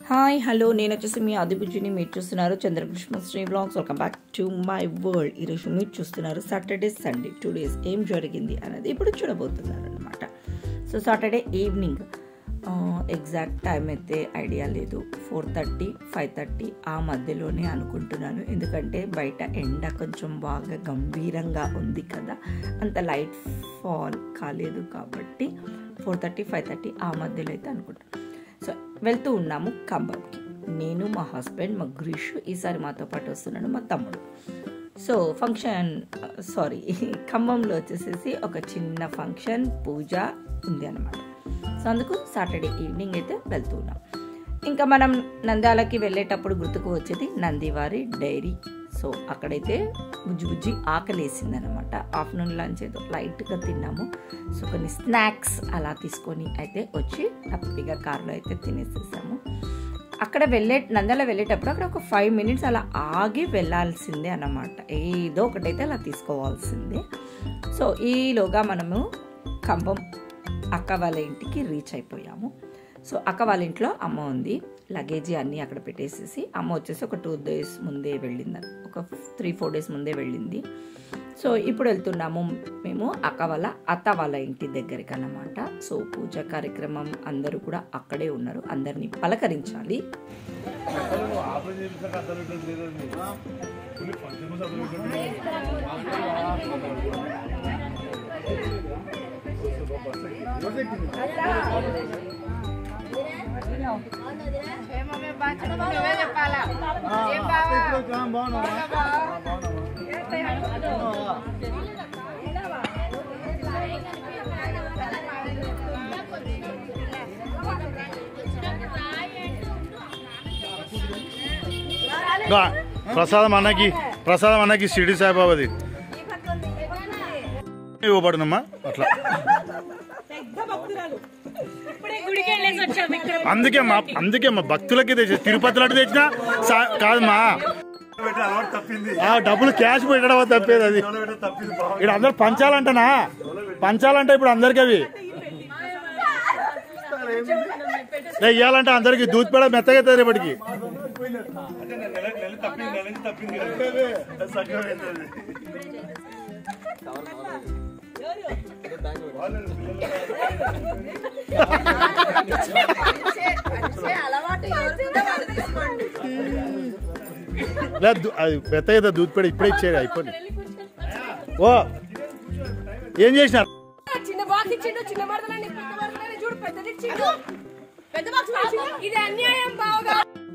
hi hello నేను వచ్చేసి మీ ఆదిబుజ్జిని మీరు చూస్తున్నారు Chandrakrishna Sri blogs welcome back to my world ఈరోజు మీరు చూస్తున్నారు సాటర్డే సండే టూ డేస్ ఏం జరిగింది అనేది ఇప్పుడు చూడబోతున్నారు అనమాట so Saturday evening exact time అయితే ఐడియా లేదు ఫోర్ థర్టీ ఫైవ్ థర్టీ ఆ మధ్యలోనే అనుకుంటున్నాను ఎందుకంటే బయట ఎండ కొంచెం బాగా గంభీరంగా ఉంది కదా అంత లైట్ ఫాల్ కాలేదు కాబట్టి ఫోర్ థర్టీ ఫైవ్ థర్టీ ఆ మధ్యలో అయితే అనుకుంటాను సో వెళ్తూ ఉన్నాము ఖమ్మంకి నేను మా హస్బెండ్ మా గ్రీషు ఈసారి మాతో పాటు వస్తున్నాడు మా తమ్ముడు సో ఫంక్షన్ సారీ ఖమ్మంలో వచ్చేసేసి ఒక చిన్న ఫంక్షన్ పూజ ఉంది అనమాట సో అందుకు సాటర్డే ఈవినింగ్ అయితే వెళ్తూ ఉన్నాం ఇంకా మనం నంద్యాలకి వెళ్ళేటప్పుడు గుర్తుకు వచ్చేది నందివారి డైరీ సో అక్కడైతే బుజ్జి బుజ్జి ఆకలేసింది అనమాట ఆఫ్టర్నూన్ లంచ్ ఏదో లైట్గా తిన్నాము సో కొన్ని స్నాక్స్ అలా తీసుకొని అయితే వచ్చి హ్యాపీగా కార్లో అయితే తినేసేసాము అక్కడ వెళ్ళే నంద్యాల వెళ్ళేటప్పుడు అక్కడ ఒక ఫైవ్ మినిట్స్ అలా ఆగి వెళ్ళాల్సిందే అన్నమాట ఏదో ఒకటైతే అలా తీసుకోవాల్సిందే సో ఈలోగా మనము కంపం అక్క వాళ్ళ ఇంటికి రీచ్ అయిపోయాము సో అక్క వాళ్ళ ఇంట్లో అమ్మ ఉంది లగేజీ అన్నీ అక్కడ పెట్టేసేసి అమ్మ వచ్చేసి ఒక టూ డేస్ ముందే వెళ్ళింది ఒక త్రీ ఫోర్ డేస్ ముందే వెళ్ళింది సో ఇప్పుడు వెళ్తున్నాము మేము అక్క వాళ్ళ అత్త వాళ్ళ ఇంటి దగ్గరికి అన్నమాట సో పూజ కార్యక్రమం అందరూ కూడా అక్కడే ఉన్నారు అందరినీ పలకరించాలి నువ్వే చెప్పాలా ఏం బావా దా, ప్రసాదం అన్నకి ప్రసాదం అన్నకి షిరిడి సాయిబాబాది ఇవ్వబడునమ్మా అట్లా అందుకే మా అందుకే మా భక్తులకి తెచ్చి తిరుపతి లడ్డు తెచ్చినా సా- కాదమ్మా ఆ డబ్బులు క్యాష్ పెట్టడం తప్పేది అది ఇక్కడ అందరు పంచాలంటనా పంచాలంటే ఇప్పుడు అందరికి అవి లే, ఇయ్యాలంటే అందరికి దూత్ పేడ మెత్తగా అవుతుంది రేపటికి అలవాటు ఎవరికైనా వాళ్ళు తీసుకోండి లేదు దు- అది మెత్తగా దూత్ పేడ ఇప్పుడే ఇచ్చేది అయిపోయింది ఓ ఏం చేసినారు చిన్న బాక్స్ ఇచ్చిండు చిన్న మరదలని పెద్ద మరదలని చూడు పెద్దది ఇచ్చిండు పెద్ద బాక్స్ ఇది అన్యాయం బావగా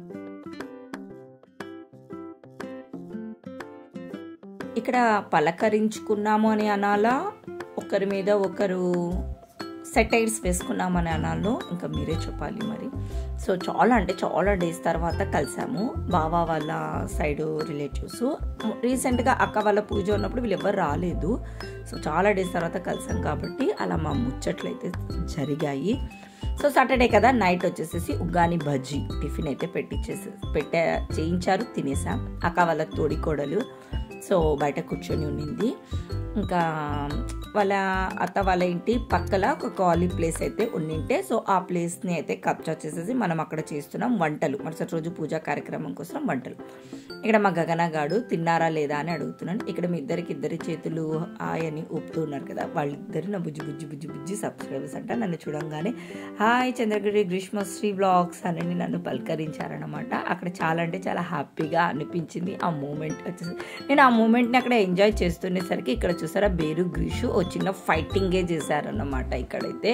ఇక్కడ పలకరించుకున్నాము అని అనాలా ఒకరి మీద ఒకరు సెటైర్స్ వేసుకున్నామని అనాలో ఇంకా మీరే చెప్పాలి మరి సో చాలా అంటే చాలా డేస్ తర్వాత కలిసాము బావా వాళ్ళ సైడ్ రిలేటివ్స్ రీసెంట్గా అక్క వాళ్ళ పూజ ఉన్నప్పుడు వీళ్ళు ఎవరు రాలేదు సో చాలా డేస్ తర్వాత కలిసాం కాబట్టి అలా మా ముచ్చట్లు అయితే జరిగాయి సో సాటర్డే కదా నైట్ వచ్చేసేసి ఉగ్గాని బజ్జీ టిఫిన్ అయితే పెట్టించేసి పెట్టే చేయించారు తినేసాం అక్క వాళ్ళ తోడి కోడలు సో బయట కూర్చొని ఉన్నింది ఇంకా వాళ్ళ అత్త వాళ్ళ ఇంటి పక్కల ఒక ఖాళీ ప్లేస్ అయితే ఉండింటే సో ఆ ప్లేస్ని అయితే కబ్జా చేసేసి మనం అక్కడ చేస్తున్నాం వంటలు మరుసటి రోజు పూజా కార్యక్రమం కోసం వంటలు ఇక్కడ మా గగనగాడు తిన్నారా లేదా అని అడుగుతున్నాను ఇక్కడ మీ ఇద్దరికి ఇద్దరి చేతులు హాయ్ అని ఊపుతూ ఉన్నారు కదా వాళ్ళిద్దరు నా బుజ్జి బుజ్జి బుజ్జి బుజ్జి సబ్స్క్రైబర్స్ అంట నన్ను చూడంగానే హాయ్ చంద్రగిరి గ్రీష్మశ్రీ బ్లాగ్స్ అని నన్ను పలకరించారనమాట అక్కడ చాలా అంటే చాలా హ్యాపీగా అనిపించింది ఆ మూమెంట్ వచ్చేసి నేను ఆ మూమెంట్ని అక్కడ ఎంజాయ్ చేస్తుండేసరికి ఇక్కడ చూసారా బేరు గ్రీషు ఓ చిన్న ఫైటింగే చేశారన్నమాట ఇక్కడైతే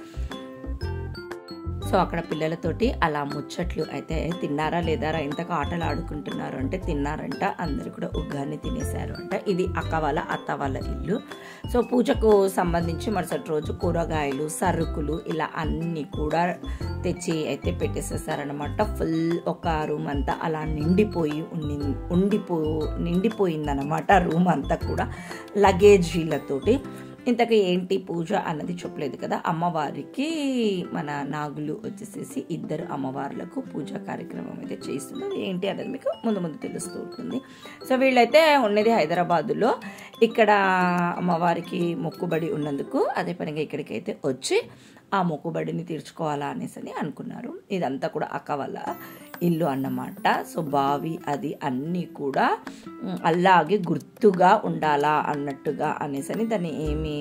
సో అక్కడ పిల్లలతోటి అలా ముచ్చట్లు అయితే తిన్నారా లేదారా ఇంతగా ఆటలు ఆడుకుంటున్నారు అంటే తిన్నారంట అందరు కూడా ఉగ్గాన్ని తినేశారు అంట ఇది అక్క వాళ్ళ అత్త వాళ్ళ ఇల్లు సో పూజకు సంబంధించి మరుసటి రోజు కూరగాయలు సరుకులు ఇలా అన్నీ కూడా తెచ్చి అయితే పెట్టేసేసారనమాట ఫుల్ ఒక రూమ్ అంతా అలా నిండిపోయి ఉండి ఉండిపో నిండిపోయిందనమాట రూమ్ అంతా కూడా లగేజీలతోటి ఇంతకు ఏంటి పూజ అన్నది చెప్పలేదు కదా అమ్మవారికి మన నాగులు వచ్చేసేసి ఇద్దరు అమ్మవార్లకు పూజా కార్యక్రమం అయితే చేస్తున్నారు ఏంటి అనేది మీకు ముందు ముందు తెలుస్తూ ఉంటుంది సో వీళ్ళైతే ఉన్నది హైదరాబాదులో ఇక్కడ అమ్మవారికి మొక్కుబడి ఉన్నందుకు అదే పనిగా ఇక్కడికైతే వచ్చి ఆ మొక్కుబడిని తీర్చుకోవాలా అనేసి అని అనుకున్నారు ఇదంతా కూడా అక్క వాళ్ళ ఇల్లు అన్నమాట సో బావి అది అన్నీ కూడా ఉమ్, అలాగే గుర్తుగా ఉండాలా అన్నట్టుగా అనేసి అని దాన్ని ఏమీ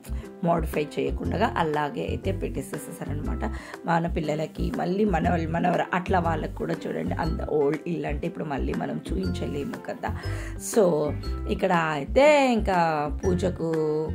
మోడిఫై చేయకుండా అలాగే అయితే పెట్టేసేసేసారనమాట మన పిల్లలకి మళ్ళీ మన వాళ్ళ- మనవర అట్లా వాళ్ళకి కూడా చూడండి అంత ఓల్డ్ ఇల్లు అంటే ఇప్పుడు మళ్ళీ మనం చూపించలేము కదా సో ఇక్కడ అయితే ఇంకా పూజకు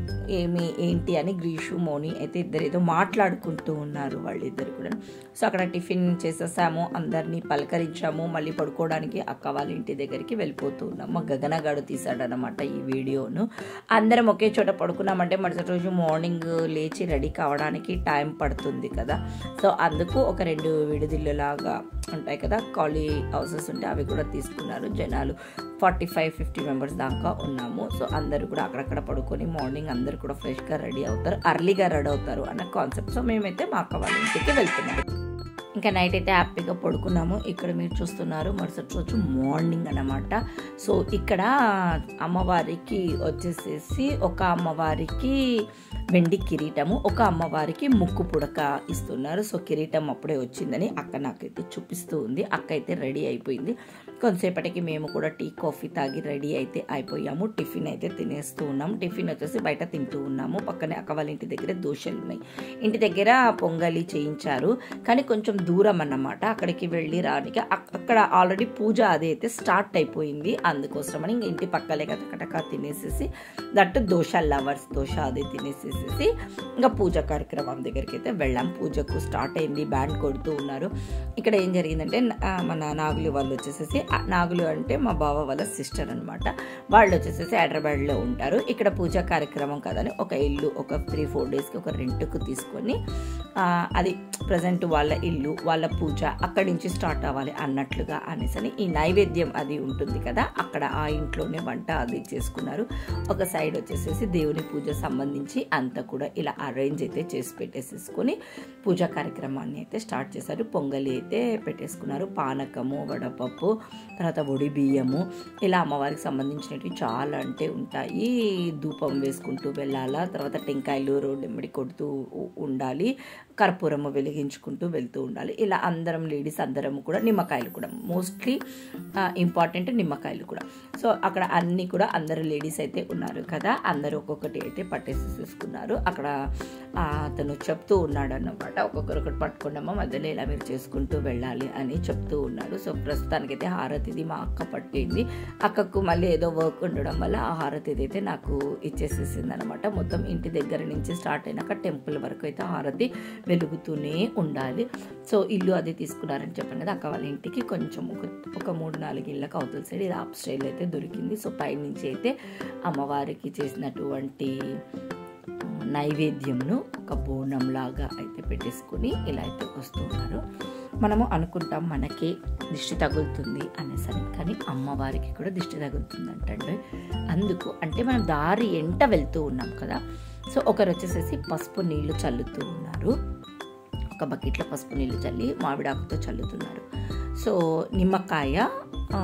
ఏమి ఏంటి అని గ్రీషు మోని అయితే ఇద్దరు ఏదో మాట్లాడుకుంటూ ఉన్నారు వాళ్ళిద్దరు కూడా సో అక్కడ టిఫిన్ చేసేసాము అందరినీ పలకరించాము మళ్ళీ పడుకోవడానికి అక్క వాళ్ళ ఇంటి దగ్గరికి వెళ్ళిపోతూ ఉన్నాము మా గగనగాడు తీసాడనమాట ఈ వీడియోను అందరం ఒకే చోట పడుకున్నామంటే మరుసటి రోజు మార్నింగ్ లేచి రెడీ కావడానికి టైం పడుతుంది కదా సో అందుకు ఒక రెండు విడిదిల్లులాగా ఉంటాయి కదా కాలీ హౌసెస్ ఉంటే అవి కూడా తీసుకున్నారు జనాలు ఫార్టీ ఫైవ్ ఫిఫ్టీ మెంబర్స్ దాకా ఉన్నాము సో అందరూ కూడా అక్కడక్కడ పడుకొని మార్నింగ్ అందరూ కూడా ఫ్రెష్గా రెడీ అవుతారు అర్లీగా రెడీ అవుతారు అన్న కాన్సెప్ట్ సో మేమైతే మా అక్క వాళ్ళ ఇంటికి వెళ్తున్నాము ఇంకా నైట్ అయితే హ్యాపీగా పడుకున్నాము ఇక్కడ మీరు చూస్తున్నారు మరుసటి రోజు మార్నింగ్ అన్నమాట సో ఇక్కడ అమ్మవారికి వచ్చేసేసి ఒక అమ్మవారికి వెండి కిరీటము ఒక అమ్మవారికి ముక్కు పుడక ఇస్తున్నారు సో కిరీటం అప్పుడే వచ్చిందని అక్క నాకైతే చూపిస్తూ ఉంది అక్క అయితే రెడీ అయిపోయింది కొంతసేపటికి మేము కూడా టీ కాఫీ తాగి రెడీ అయితే అయిపోయాము టిఫిన్ అయితే తినేస్తూ ఉన్నాము టిఫిన్ వచ్చేసి బయట తింటూ ఉన్నాము పక్కనే అక్క వాళ్ళ ఇంటి దగ్గర దోశలు ఉన్నాయి ఇంటి దగ్గర పొంగలి చేయించారు కానీ కొంచెం దూరం అన్నమాట అక్కడికి వెళ్ళి రానికి అక్- అక్కడ ఆల్రెడీ పూజ అది అయితే స్టార్ట్ అయిపోయింది అందుకోసమని ఇంక ఇంటి పక్కలే కదా కటక తినేసేసి దట్టు దోశ లవర్స్ దోశ అది తినేసేసి ఇంకా పూజ కార్యక్రమం దగ్గరికి అయితే వెళ్ళాం పూజకు స్టార్ట్ అయింది బ్యాండ్ కొడుతూ ఉన్నారు ఇక్కడ ఏం జరిగిందంటే ఆ, మన నాగులు వాళ్ళు వచ్చేసేసి ఆ నాగులు అంటే మా బావ వాళ్ళ సిస్టర్ అనమాట వాళ్ళు వచ్చేసేసి హైదరాబాద్లో ఉంటారు ఇక్కడ పూజా కార్యక్రమం కదని ఒక ఇల్లు ఒక త్రీ ఫోర్ డేస్కి ఒక రెంట్కు తీసుకొని ఆ, అది ప్రజెంట్ వాళ్ళ ఇల్లు వాళ్ళ పూజ అక్కడి నుంచి స్టార్ట్ అవ్వాలి అన్నట్లుగా అనేసని ఈ నైవేద్యం అది ఉంటుంది కదా అక్కడ ఆ ఇంట్లోనే వంట అది చేసుకున్నారు ఒక సైడ్ వచ్చేసేసి దేవుని పూజ సంబంధించి అంతా కూడా ఇలా అరేంజ్ అయితే చేసి పెట్టేసేసుకొని పూజా కార్యక్రమాన్ని అయితే స్టార్ట్ చేశారు పొంగలి అయితే పెట్టేసుకున్నారు పానకము వడపప్పు తర్వాత ఒడి బియ్యము ఇలా అమ్మవారికి సంబంధించినవి చాలా అంటే ఉంటాయి ధూపం వేసుకుంటూ వెళ్ళాలా తర్వాత టెంకాయలు రోడ్డు ఎమ్మడి కొడుతూ ఉ- ఉండాలి కర్పూరము వెలిగించుకుంటూ వెళ్తూ ఉండాలి ఇలా అందరం లేడీస్ అందరం కూడా నిమ్మకాయలు కూడా మోస్ట్లీ ఇంపార్టెంట్ నిమ్మకాయలు కూడా సో అక్కడ అన్నీ కూడా అందరు లేడీస్ అయితే ఉన్నారు కదా అందరూ ఒక్కొక్కటి అయితే పట్టేసేసుకున్నారు అక్కడ ఆ, అతను చెప్తూ ఉన్నాడు అన్నమాట ఒక్కొక్కరు ఒకటి పట్టుకున్నామో మధ్యలో ఇలా మీరు చేసుకుంటూ వెళ్ళాలి అని చెప్తూ ఉన్నాడు సో ప్రస్తుతానికైతే హారతిది మా అక్క పట్టింది అక్కకు మళ్ళీ ఏదో వర్క్ ఉండడం వల్ల ఆ హారతిది అయితే నాకు ఇచ్చేసేసింది అనమాట మొత్తం ఇంటి దగ్గర నుంచి స్టార్ట్ అయినాక టెంపుల్ వరకు అయితే హారతి వెలుగుతూనే ఉండాలి సో ఇల్లు అది తీసుకున్నారని చెప్పాను కదా అక్క వాళ్ళ ఇంటికి కొంచెం ఒక ఒక మూడు నాలుగు ఇళ్ళకి అవతల సైడ్ ఇది ఆప్ స్టైల్ అయితే దొరికింది సో పైనుంచి అయితే అమ్మవారికి చేసినటువంటి ఆ, నైవేద్యంను ఒక బోనం లాగా అయితే పెట్టేసుకుని ఇలా అయితే వస్తున్నారు మనము అనుకుంటాం మనకి దిష్టి తగులుతుంది అనేసరి కానీ అమ్మవారికి కూడా దిష్టి తగులుతుంది అంటండి అందుకు అంటే మనం దారి ఎంట వెళ్తూ ఉన్నాం కదా సో ఒకరు వచ్చేసేసి పసుపు నీళ్లు చల్లుతూ ఉన్నారు ఒక బకెట్లో పసుపు నీళ్లు చల్లి మామిడాకుతో చల్లుతున్నారు సో నిమ్మకాయ ఆ,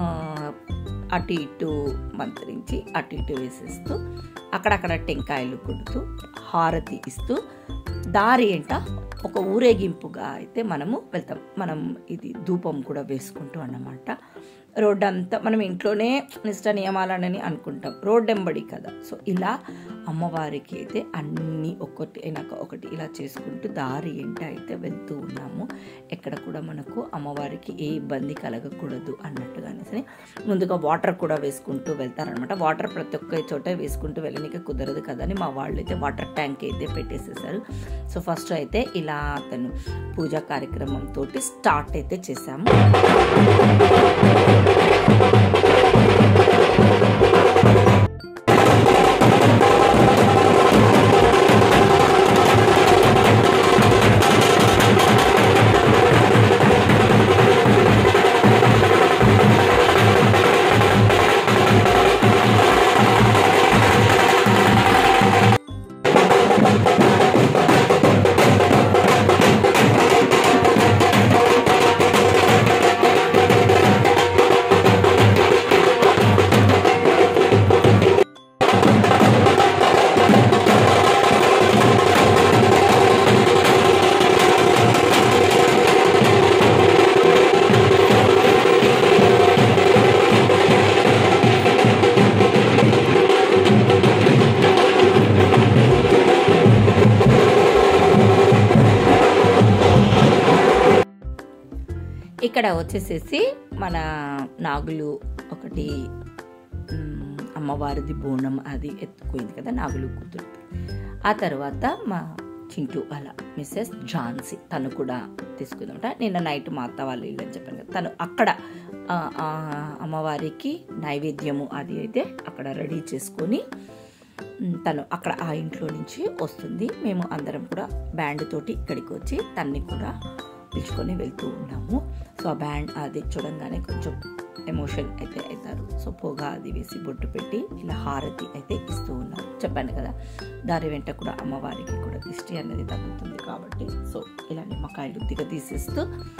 అటు ఇటు మంత్రించి అటు ఇటు వేసేస్తూ అక్కడక్కడ టెంకాయలు కొడుతూ హారతి ఇస్తూ దారి ఎంట ఒక ఊరేగింపుగా అయితే మనము వెళ్తాం మనం ఇది ధూపం కూడా వేసుకుంటూ అన్నమాట రోడ్డు అంతా మనం ఇంట్లోనే నిష్ట నియమాలని అనుకుంటాం రోడ్డు ఎంబడి కదా సో ఇలా అమ్మవారికి అయితే అన్నీ ఒకటి అయినాక ఒకటి ఇలా చేసుకుంటూ దారి ఎంట అయితే వెళ్తూ ఉన్నాము ఎక్కడ కూడా మనకు అమ్మవారికి ఏ ఇబ్బంది కలగకూడదు అన్నట్టుగా అనేసి ముందుగా వాటర్ కూడా వేసుకుంటూ వెళ్తారనమాట వాటర్ ప్రతి ఒక్క చోట వేసుకుంటూ వెళ్ళడానికి కుదరదు కదని మా వాళ్ళు అయితే వాటర్ ట్యాంక్ అయితే పెట్టేసేసారు సో ఫస్ట్ అయితే ఇలా అతను పూజా కార్యక్రమం తోటి స్టార్ట్ అయితే చేశాము ఇక్కడ వచ్చేసేసి మన నాగులు ఒకటి మ్, అమ్మవారిది బోనం అది ఎత్తుకుపోయింది కదా నాగులు కూతురు ఆ తర్వాత మా చింటూ అలా మిస్సెస్ ఝాన్సీ తను కూడా తీసుకుందంట నిన్న నైట్ మా అత్త వాళ్ళు ఇల్లు అని చెప్పాను కదా తను అక్కడ ఆ, ఆ, అమ్మవారికి నైవేద్యము అది అయితే అక్కడ రెడీ చేసుకొని మ్, తను అక్కడ ఆ ఇంట్లో నుంచి వస్తుంది మేము అందరం కూడా బ్యాండ్ తోటి ఇక్కడికి వచ్చి తన్ని కూడా పిలుచుకొని వెళ్తూ ఉన్నాము సో ఆ బ్యాండ్ అది చూడంగానే కొంచెం ఎమోషన్ అయితే అవుతారు సో పొగ అది వేసి బొట్టు పెట్టి ఇలా హారతి అయితే ఇస్తూ ఉన్నారు చెప్పాను కదా దారి వెంట కూడా అమ్మవారికి కూడా దిష్టి అనేది తగ్గుతుంది కాబట్టి సో ఇలా నిమ్మకాయలు దిగ తీసేస్తూ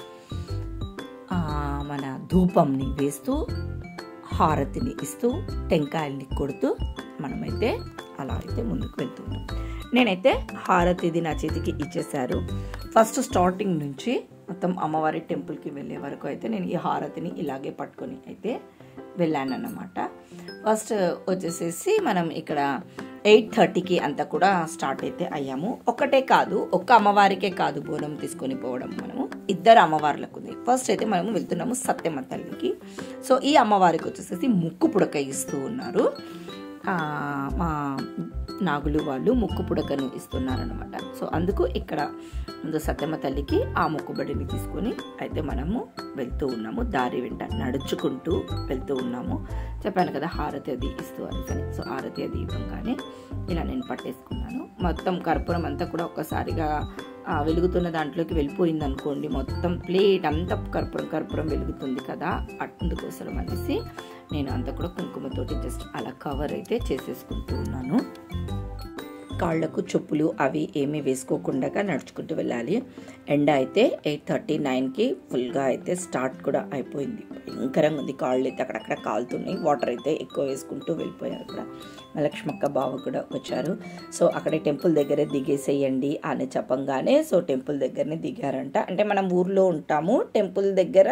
ఆ, మన ధూపంని వేస్తూ హారతిని ఇస్తూ టెంకాయల్ని కొడుతూ మనమైతే అలా అయితే ముందుకు వెళ్తున్నాం నేనైతే హారతిది నా చేతికి ఇచ్చేశారు ఫస్ట్ స్టార్టింగ్ నుంచి మొత్తం అమ్మవారి టెంపుల్కి వెళ్ళే వరకు అయితే నేను ఈ హారతిని ఇలాగే పట్టుకొని అయితే వెళ్ళానన్నమాట ఫస్ట్ వచ్చేసేసి మనం ఇక్కడ ఎయిట్ థర్టీకి అంతా కూడా స్టార్ట్ అయితే అయ్యాము ఒకటే కాదు ఒక్క అమ్మవారికే కాదు బోనం తీసుకొని పోవడం మనము ఇద్దరు అమ్మవార్లకు ఉంది ఫస్ట్ అయితే మనము వెళ్తున్నాము సత్యమ్మ తల్లికి సో ఈ అమ్మవారికి వచ్చేసేసి ముక్కు పుడక ఇస్తూ ఉన్నారు ఆ, మా నాగులు వాళ్ళు ముక్కు పుడకను ఇస్తున్నారనమాట సో అందుకు ఇక్కడ ముందు సత్యమ్మ తల్లికి ఆ మొక్కుబడిని తీసుకొని అయితే మనము వెళ్తూ ఉన్నాము దారి వెంట నడుచుకుంటూ వెళ్తూ ఉన్నాము చెప్పాను కదా హారతి అది ఇస్తూ అని సో హారతి అది ఇవ్వగానే ఇలా నేను పట్టేసుకున్నాను మొత్తం కర్పూరం అంతా కూడా ఒక్కసారిగా ఆ వెలుగుతున్న దాంట్లోకి వెళ్ళిపోయింది అనుకోండి మొత్తం ప్లేట్ అంతా కర్పూరం కర్పూరం వెలుగుతుంది కదా అందుకోసం అనేసి నేను అంతా కూడా కుంకుమతోటి జస్ట్ అలా కవర్ అయితే చేసేసుకుంటూ ఉన్నాను కాళ్ళకు చెప్పులు అవి ఏమీ వేసుకోకుండా నడుచుకుంటూ వెళ్ళాలి ఎండ అయితే ఎయిట్ థర్టీ నైన్కి ఫుల్గా అయితే స్టార్ట్ కూడా అయిపోయింది భయంకరంగా ఉంది కాళ్ళు అయితే అక్కడక్కడ కాలుతున్నాయి వాటర్ అయితే ఎక్కువ వేసుకుంటూ వెళ్ళిపోయారు కూడా మా లక్ష్మక్క బావ కూడా వచ్చారు సో అక్కడే టెంపుల్ దగ్గరే దిగేసేయండి అని చెప్పంగానే సో టెంపుల్ దగ్గరనే దిగారంట అంటే మనం ఊర్లో ఉంటాము టెంపుల్ దగ్గర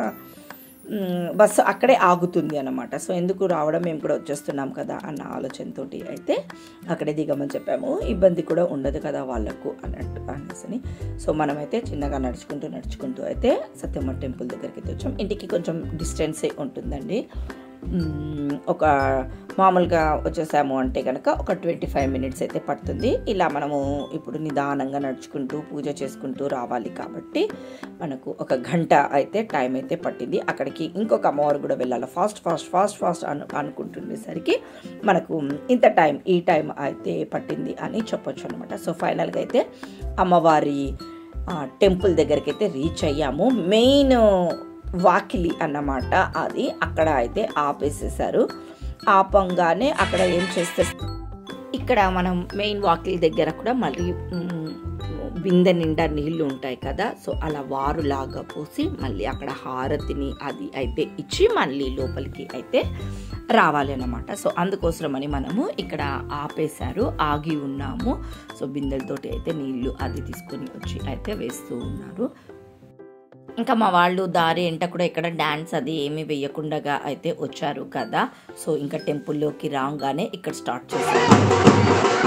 మ్, బస్సు అక్కడే ఆగుతుంది అనమాట సో ఎందుకు రావడం మేము కూడా వచ్చేస్తున్నాం కదా అన్న ఆలోచనతోటి అయితే అక్కడే దిగమని చెప్పాము ఇబ్బంది కూడా ఉండదు కదా వాళ్ళకు అన్నట్టు అనేసి సో మనమైతే చిన్నగా నడుచుకుంటూ నడుచుకుంటూ అయితే సత్యమ్మ టెంపుల్ దగ్గరికి అయితే వచ్చాం ఇంటికి కొంచెం డిస్టెన్సే ఉంటుందండి మ్, ఒక మామూలుగా వచ్చేసాము అంటే కనుక ఒక ట్వంటీ ఫైవ్ మినిట్స్ అయితే పడుతుంది ఇలా మనము ఇప్పుడు నిదానంగా నడుచుకుంటూ పూజ చేసుకుంటూ రావాలి కాబట్టి మనకు ఒక గంట అయితే టైం అయితే పట్టింది అక్కడికి ఇంకొక అమ్మవారు కూడా వెళ్ళాలి ఫాస్ట్ ఫాస్ట్ ఫాస్ట్ ఫాస్ట్ అను అనుకుంటుండేసరికి మనకు ఇంత టైం ఈ టైం అయితే పట్టింది అని చెప్పొచ్చు అనమాట సో ఫైనల్గా అయితే అమ్మవారి ఆ, టెంపుల్ దగ్గరికి అయితే రీచ్ అయ్యాము మెయిన్ వాకిలి అన్నమాట అది అక్కడ అయితే ఆపేసేసారు ఆపంగానే అక్కడ ఏం చేస్తారు ఇక్కడ మనం మెయిన్ వాకిలి దగ్గర కూడా మళ్ళీ మ్, బిందె నిండా నీళ్లు ఉంటాయి కదా సో అలా వారులాగా పోసి మళ్ళీ అక్కడ హారతిని అది అయితే ఇచ్చి మళ్ళీ లోపలికి అయితే రావాలి అన్నమాట సో అందుకోసమని మనము ఇక్కడ ఆపేశారు ఆగి ఉన్నాము సో బిందెలతోటి అయితే నీళ్లు అది తీసుకొని వచ్చి అయితే వేస్తూ ఉన్నారు ఇంకా మా వాళ్ళు దారి ఎంట కూడా ఇక్కడ డాన్స్ అది ఏమీ వేయకుండా అయితే వచ్చారు కదా సో ఇంకా టెంపుల్లోకి రాగానే ఇక్కడ స్టార్ట్ చేశారు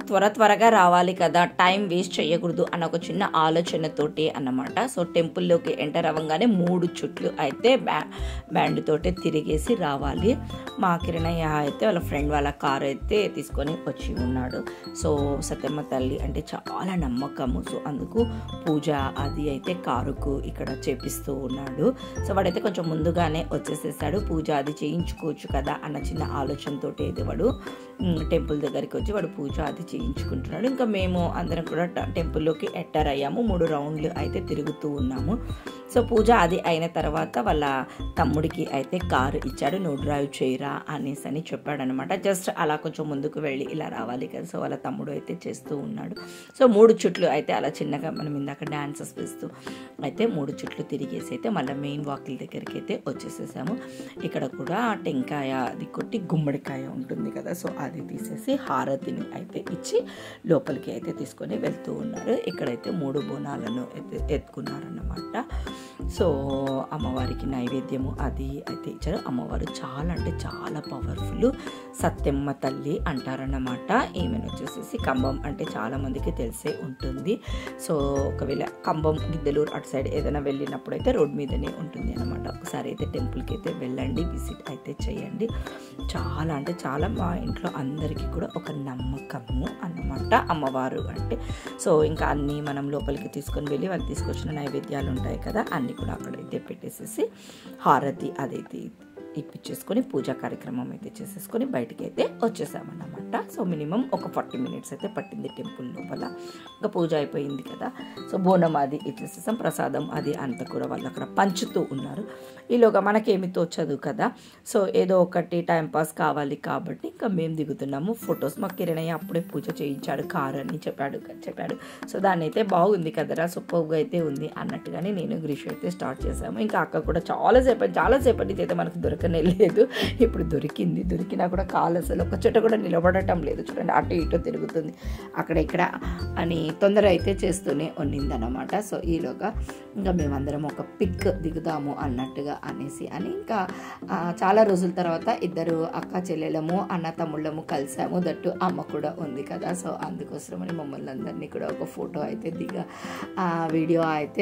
త్వర త్వరగా రావాలి కదా టైం వేస్ట్ చేయకూడదు అన్న ఒక చిన్న ఆలోచనతోటి అన్నమాట సో టెంపుల్లోకి ఎంటర్ అవ్వగానే మూడు చుట్లు అయితే బ్యా బ్యాండ్ తోటి తిరిగేసి రావాలి మా కిరణయ్య అయితే వాళ్ళ ఫ్రెండ్ వాళ్ళ కార్ అయితే తీసుకొని వచ్చి ఉన్నాడు సో సత్యమ్మ తల్లి అంటే చాలా నమ్మకము సో అందుకు పూజ అది అయితే కారుకు ఇక్కడ చేపిస్తూ ఉన్నాడు సో వాడైతే కొంచెం ముందుగానే వచ్చేసేసాడు పూజ అది చేయించుకోవచ్చు కదా అన్న చిన్న ఆలోచనతో అయితే వాడు ఉమ్, టెంపుల్ దగ్గరికి వచ్చి వాడు పూజ అది చేయించుకుంటున్నాడు ఇంకా మేము అందరం కూడా ట- టెంపుల్లోకి ఎంటర్ అయ్యాము మూడు రౌండ్లు అయితే తిరుగుతూ ఉన్నాము సో పూజ అది అయిన తర్వాత వాళ్ళ తమ్ముడికి అయితే కారు ఇచ్చాడు నువ్వు డ్రైవ్ చేయరా అనేసి అని చెప్పాడు అనమాట జస్ట్ అలా కొంచెం ముందుకు వెళ్ళి ఇలా రావాలి కదా సో వాళ్ళ తమ్ముడు అయితే చేస్తూ ఉన్నాడు సో మూడు చుట్లు అయితే అలా చిన్నగా మనం ఇందాక డాన్సెస్ వేస్తూ అయితే మూడు చుట్లు తిరిగేసి అయితే మళ్ళీ మెయిన్ వాకిల్ దగ్గరికి అయితే వచ్చేసేసాము ఇక్కడ కూడా టెంకాయ అది కొట్టి గుమ్మడికాయ ఉంటుంది కదా సో అది తీసేసి హారతిని అయితే ఇచ్చి లోపలికి అయితే తీసుకొని వెళ్తూ ఉన్నారు ఇక్కడైతే మూడు బోనాలను అయితే ఎత్తుకున్నారన్నమాట సో అమ్మవారికి నైవేద్యము అది అయితే ఇచ్చారు అమ్మవారు చాలా అంటే చాలా పవర్ఫుల్ సత్యమ్మ తల్లి అంటారన్నమాట ఈమెను వచ్చేసేసి కంబం అంటే చాలా మందికి తెలిసే ఉంటుంది సో ఒకవేళ కంబం గిద్దలూరు అటు సైడ్ ఏదైనా వెళ్ళినప్పుడు అయితే రోడ్ మీదనే ఉంటుంది అనమాట ఒకసారి అయితే టెంపుల్కి అయితే వెళ్ళండి విజిట్ అయితే చేయండి చాలా అంటే చాలా మా ఇంట్లో అందరికీ కూడా ఒక నమ్మకము అన్నమాట అమ్మవారు అంటే సో ఇంకా అన్నీ మనం లోపలికి తీసుకొని వెళ్ళి వాళ్ళు తీసుకొచ్చిన నైవేద్యాలు ఉంటాయి కదా అన్నీ కూడా అక్కడైతే పెట్టేసేసి హారతి అదైతే ఇప్పించేసుకొని పూజా కార్యక్రమం అయితే చేసేసుకొని బయటికి అయితే వచ్చేసామన్నమాట సో మినిమం ఒక ఫార్టీ మినిట్స్ అయితే పట్టింది టెంపుల్ లోపల ఇంకా పూజ అయిపోయింది కదా సో బోనం అది ఇచ్చేసేసాం ప్రసాదం అది అంతా కూడా వాళ్ళు అక్కడ పంచుతూ ఉన్నారు ఈలోగా మనకేమి తోచదు కదా సో ఏదో ఒకటి టైం పాస్ కావాలి కాబట్టి ఇంకా మేము దిగుతున్నాము ఫొటోస్ మా కిరణయ్య అప్పుడే పూజ చేయించాడు కారు అని చెప్పాడు చెప్పాడు సో దాన్ని అయితే బాగుంది కదరా సూపర్గా అయితే ఉంది అన్నట్టుగానే నేను గ్రీష్ అయితే స్టార్ట్ చేశాము ఇంకా అక్క కూడా చాలాసేపు చాలాసేపటి అయితే మనకు దొరకనే లేదు ఇప్పుడు దొరికింది దొరికినా కూడా కాలు అసలు ఒక చోట కూడా నిలబడటం లేదు చూడండి అటు ఇటు తిరుగుతుంది అక్కడ ఇక్కడ అని తొందర అయితే చేస్తూనే ఉన్నిందనమాట సో ఈలోగా ఇంకా మేమందరం ఒక పిక్ దిగుదాము అన్నట్టుగా అనేసి అని ఇంకా ఆ, చాలా రోజుల తర్వాత ఇద్దరు అక్క చెల్లెలము అన్న తమ్ముళ్ళము కలిసాము దట్టు అమ్మ కూడా ఉంది కదా సో అందుకోసమని మమ్మల్ని అందరినీ కూడా ఒక ఫోటో అయితే దిగ ఆ, వీడియో అయితే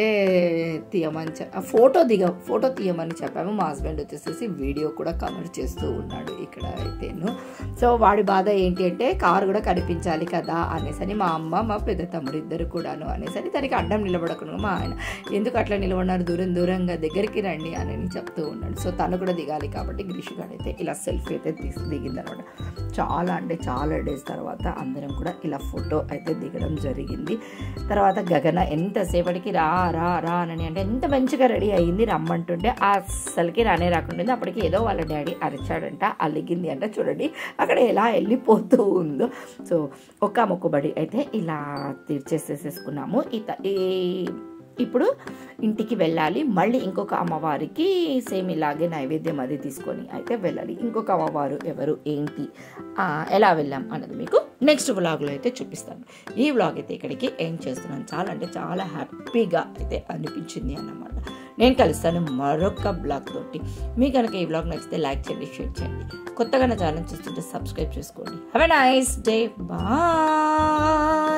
తీయమని చె- ఆ, ఫోటో దిగ ఫోటో తీయమని చెప్పాము మా హస్బెండ్ వచ్చేసేసి వీడియో కూడా కవర్ చేస్తూ ఉన్నాడు ఇక్కడ అయితేను సో వాడి బాధ ఏంటి అంటే కారు కూడా కనిపించాలి కదా అనేసి అని మా అమ్మ మా పెద్ద తమ్ముడు ఇద్దరు కూడాను అనేసి అని దానికి అడ్డం నిలబడకుండా మా ఆయన ఎందుకు అట్లా నిలబడినారు దూరం దూరంగా దగ్గరికి రండి అని చెప్తూ ఉన్నాడు సో తను కూడా దిగాలి కాబట్టి గ్రీష్ గారు అయితే ఇలా సెల్ఫీ అయితే తీసి దిగిందనమాట చాలా అంటే చాలా డేస్ తర్వాత అందరం కూడా ఇలా ఫోటో అయితే దిగడం జరిగింది తర్వాత గగన ఎంతసేపటికి రా రా రా అని అంటే ఎంత మంచిగా రెడీ అయ్యింది రమ్మంటుంటే అస్సలకి రానే రాకుండా అప్పటికి ఏదో వాళ్ళ డాడీ అరిచాడంట అలిగింది అంట చూడండి అక్కడ ఎలా వెళ్ళిపోతూ ఉందో సో ఒక మొక్కుబడి అయితే ఇలా తీర్చేసేసేసుకున్నాము ఇత ఈ ఇప్పుడు ఇంటికి వెళ్ళాలి మళ్ళీ ఇంకొక అమ్మవారికి సేమ్ ఇలాగే నైవేద్యం అది తీసుకొని అయితే వెళ్ళాలి ఇంకొక అమ్మవారు ఎవరు ఏంటి ఆ, ఎలా వెళ్ళాం అన్నది మీకు నెక్స్ట్ వ్లాగ్లో అయితే చూపిస్తాను ఈ వ్లాగ్ అయితే ఇక్కడికి ఏం చేస్తున్నాను చాలా అంటే చాలా హ్యాపీగా అయితే అనిపించింది అన్నమాట నేను కలుస్తాను మరొక బ్లాగ్ తోటి మీకు కనుక ఈ బ్లాగ్ నచ్చితే లైక్ చేయండి షేర్ చేయండి కొత్తగా నా ఛానల్ చూస్తుంటే సబ్స్క్రైబ్ చేసుకోండి have a nice day bye